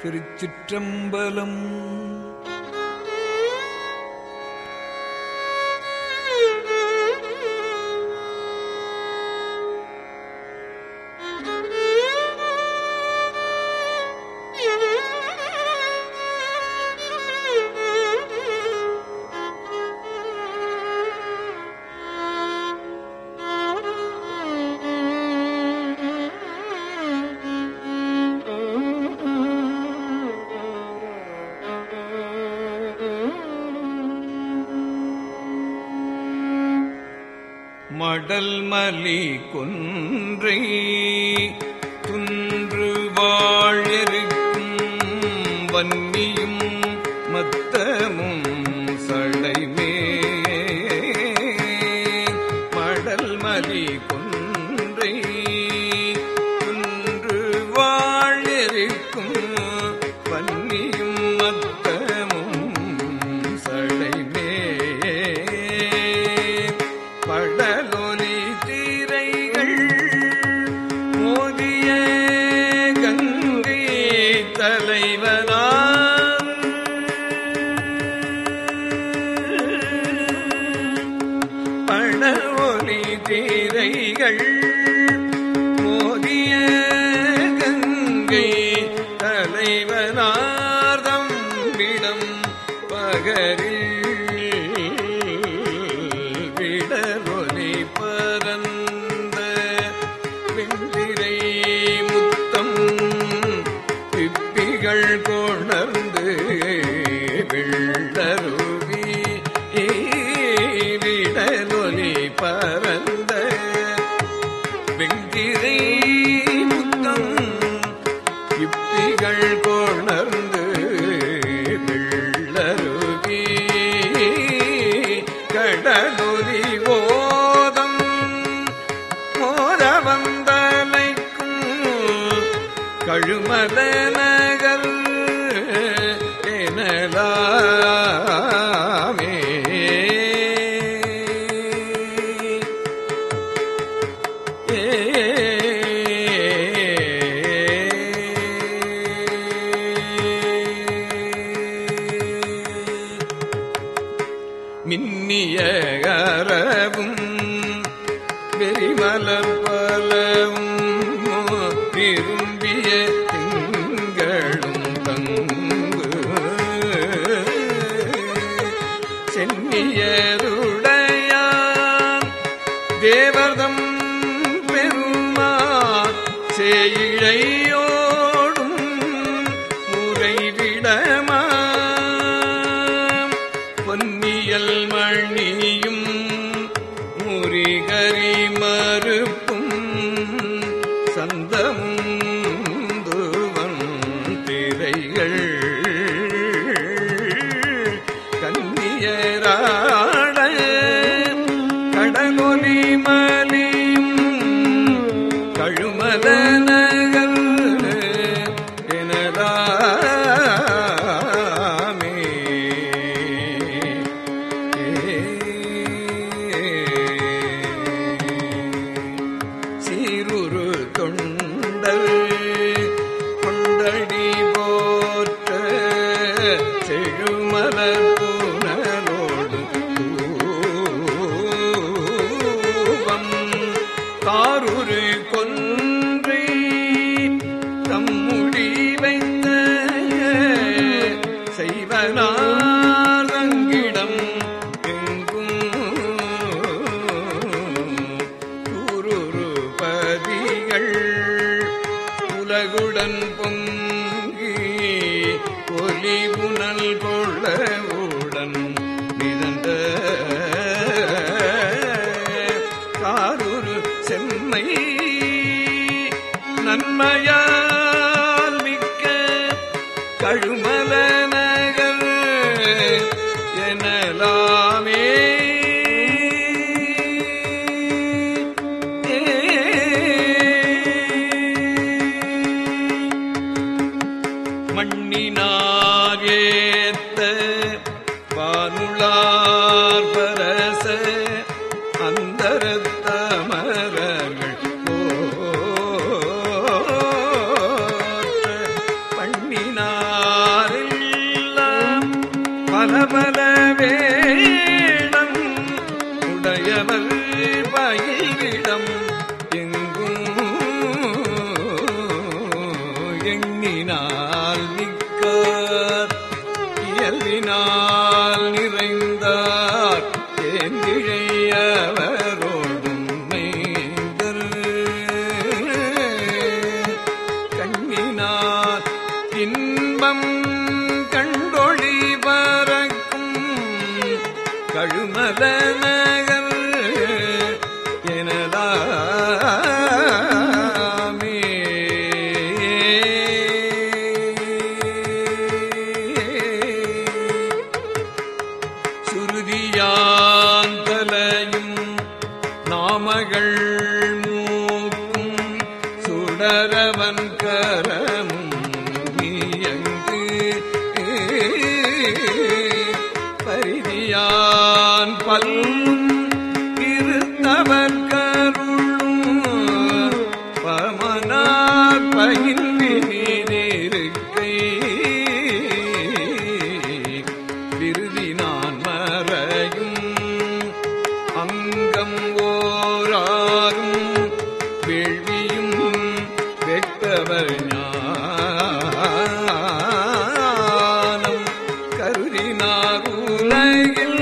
திருச்சிற்றம்பலம் மடல் மலி கொன்றை துன்று வாழருக்கும் வன்னியும் மத்தமும் சடைமே மடல் மலி கொன்றை துன்று வாழருக்கும் வன்னியும் மத்தமும் சடைமே படலொலி தீரைகள் மோதிய கங்கை தலைவனார் படலொலி தீரைகள் மோதிய கங்கை தலைவனார்தம் விடம் பகரில் விடலொலி பரந்த வெண்திரை முத்தம் பிப்பிகள் கொணர்ந்து வெள்ளருவி விடலொலி பரந்த வெண்திரை முத்தம் யுக்திகள் கொணர்ந்து வெள்ளருவி கடலொலி ஓதம் மோத வந்தலைக்கும் கழுமல நகர் எனலாமே மின்னிய அறவும் வெறிமலர் பலவும் விரும்பிய திங்களும் தங்கு சென்னியருடையான் தேவர்தம் பெருமா செய்ழையோடும் முறைவிடமா பொன்னியல் மணியும் முறிகரி மறுப்பும் சந்தமும் துவன் திரைகள் கன்னியராட கடலொலி மலியும் கழுமல நகர் எனலாமே சீருரு தொண்டல் கொண்டடி போற்ற செழுமலர் புனலோடு தூவம் காருரு கொன்றை தம்முடி வைத்த செய்வனாரங்கிடம் எங்கும் குருரு பதிகள் உலகுடன் பொங்கி ஒலி புனல் கொள்ளவுடன் மிதந்த காருரு செம்மை நன்மையால் மிக்க கழுமல நகர் எனலாமே மண்ணினார் ஏத்த வானுளார் பரச அந்தரத்தமரர்கள் போற்ற பண்ணினார் பல பல வேடம் உடையவர் பயிரிடம் எங்கும் எண்ணினால் மிக்கார் இயல்பினால் நிறைந்தார் தேந்திழையவரோடும் மைந்தர் கண்ணினார் இன்பம் கண்டொழி பறக்கும் கழுமல நகர் எனலாமே சுருதியாந்தலையும் நாமகள் மூக்கும் சுடரவன் கரமும் இயங்கு பரிதியான் பல்லும் இருந்தவர் கருளும் பமனார் பயில் இருக்கை விருதி நான் மறையும் அங்கம் ஓராரும் வேள்வியும் வெட்டவர் ஞானம் கருதினார் உலகில்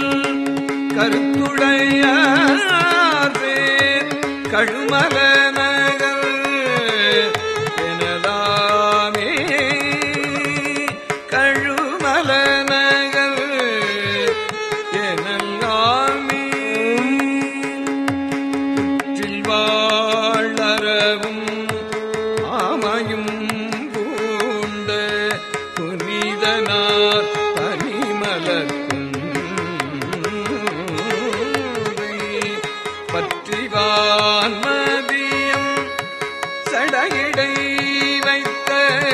கருத்துடையார் கழுமல நகர் எனலாமே கழுமல நகர் எனலாமே புற்றில் வாழறவும் ஆமையும் பூண்ட புனிதனார் பனிமலர்க்கும் பற்றிவான் மதியம் சடையிடை வைத்த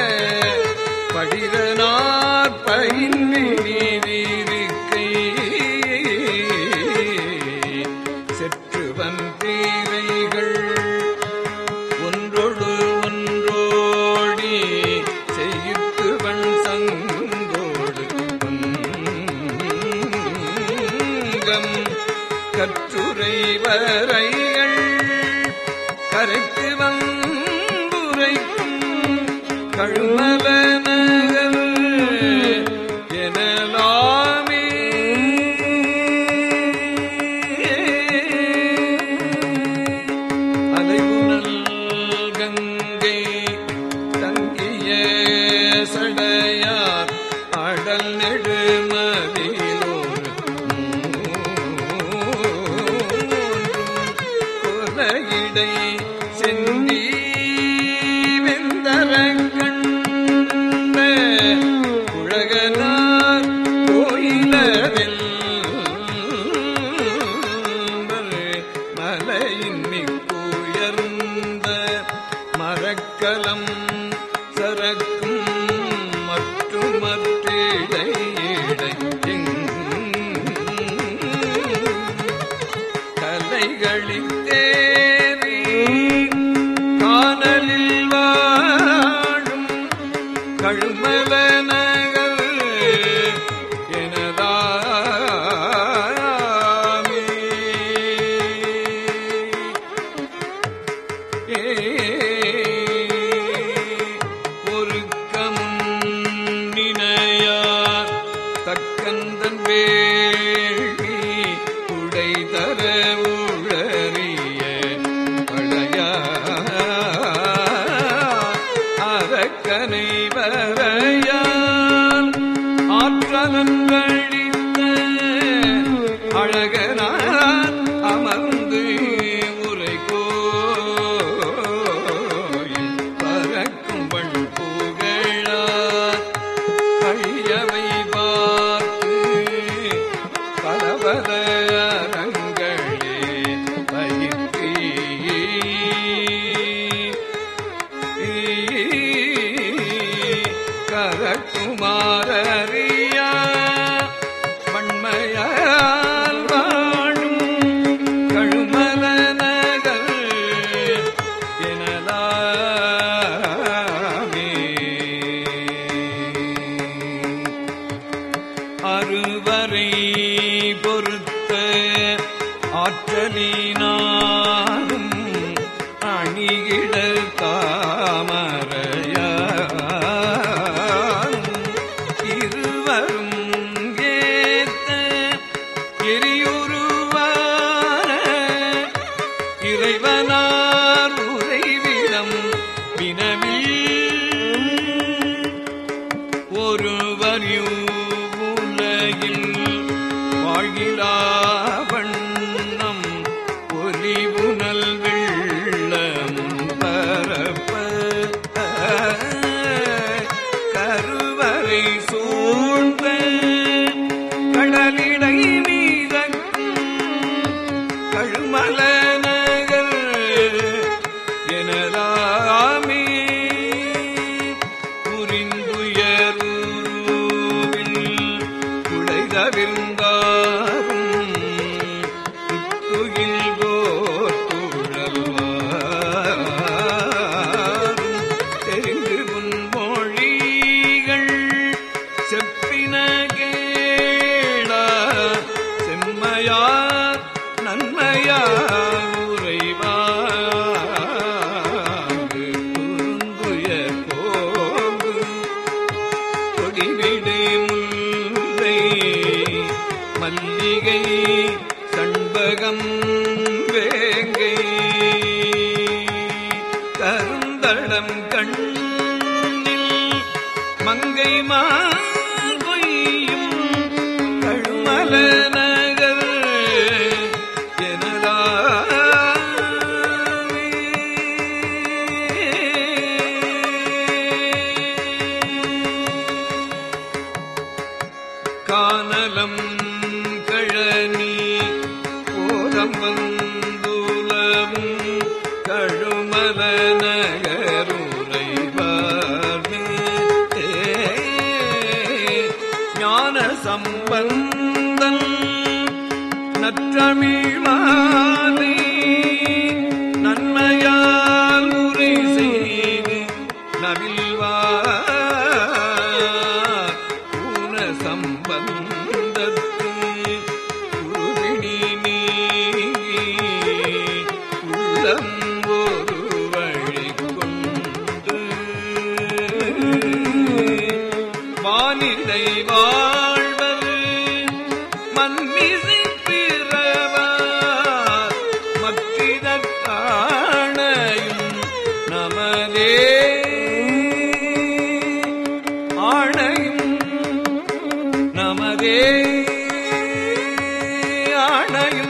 படிதனார் பயின்றிருக்கை செற்றுவன் தீரைகள் ஒன்றொடு ஒன்றோடி செய்யுத்துவன் சங்கோடு பங்கம் கற்றுரை வரைகள் கரைத்து வந்துரைக்கும் கழுமல நகர் எனலாமே அலைவுணல் கங்கை தங்கிய சடையார் அடல் நெடுமதிலோர் கொலையிடை செந்தி வெந்தரங்கண்ட உலகனார் கோயிலவில் மலையின் மிக்குயர்ந்த மரக்கலம் சரக்கும் மற்றும் மற்றிடை கலைகளின் தேரி காணலில் வாழும் கழுமல நகர் எனதாமே ஒருக்கமும் நினையார் தக்கந்தன் வேள்வி உடை தர உழறிய பழையா அரக்கனை வரையான் ஆற்றலன்றழித்த அழகனான் அமர்ந்து உரை கோயில் பறக்கும் பண் புகழார் அழியவை பார்த்து பல பல அரங்களே பயிர்த்தி கரக்குமாரியா வன்மையால் வாழும் கழுமல நகர் எனலாமே அருவரை பொறுத்த ஆற்றலினாலும் அணிகிட தாமரையாரும் இருவரும் ஏத்த எரியுருவான இறைவனார் உறைவிடம் வினவில் ஒருவர் உலகில் வாழ்கிறா வண்ணம் ஒலிவுனல் வெள்ளம் பரப்ப கருவறை சூழ்ந்த கடலிடை மீதக்கும் கழுமல நகர் எனலாமே புரிந்துயரூவில் குழைதவிர்ந்தாரும் துயில் போர்த்துழல்வாரும் தெரிந்து முன்மொழிகள் செப்பின கேளா செம்மையார் நன்மையார் உறைவாங்கு குறுங்குயர் போங்கு கொடிவிடு முல்லை மல்லிகை சண்பகம் வேங்கை கருந்தளம் கண்ணில் மங்கை மாகொய்யும் கழுமல நகர் கானலம் கழனி போதம் வந்துலவும் கழுமல நகருரைவார்மே ஞான சம்பந்தன் நற்றமிழ் மாலை நன்மையால் உரை செய்து நவில்வார் ஊன சம்பந்தத்து உருவினி நீங்கி உள்ளம் ஒரு வழி கொண்டு வானிலை வாழ்வர் மன்மிசை பிறவார் மற்றிதற்காணையும் நமதே ஆணையும் நமதே ஆணையும்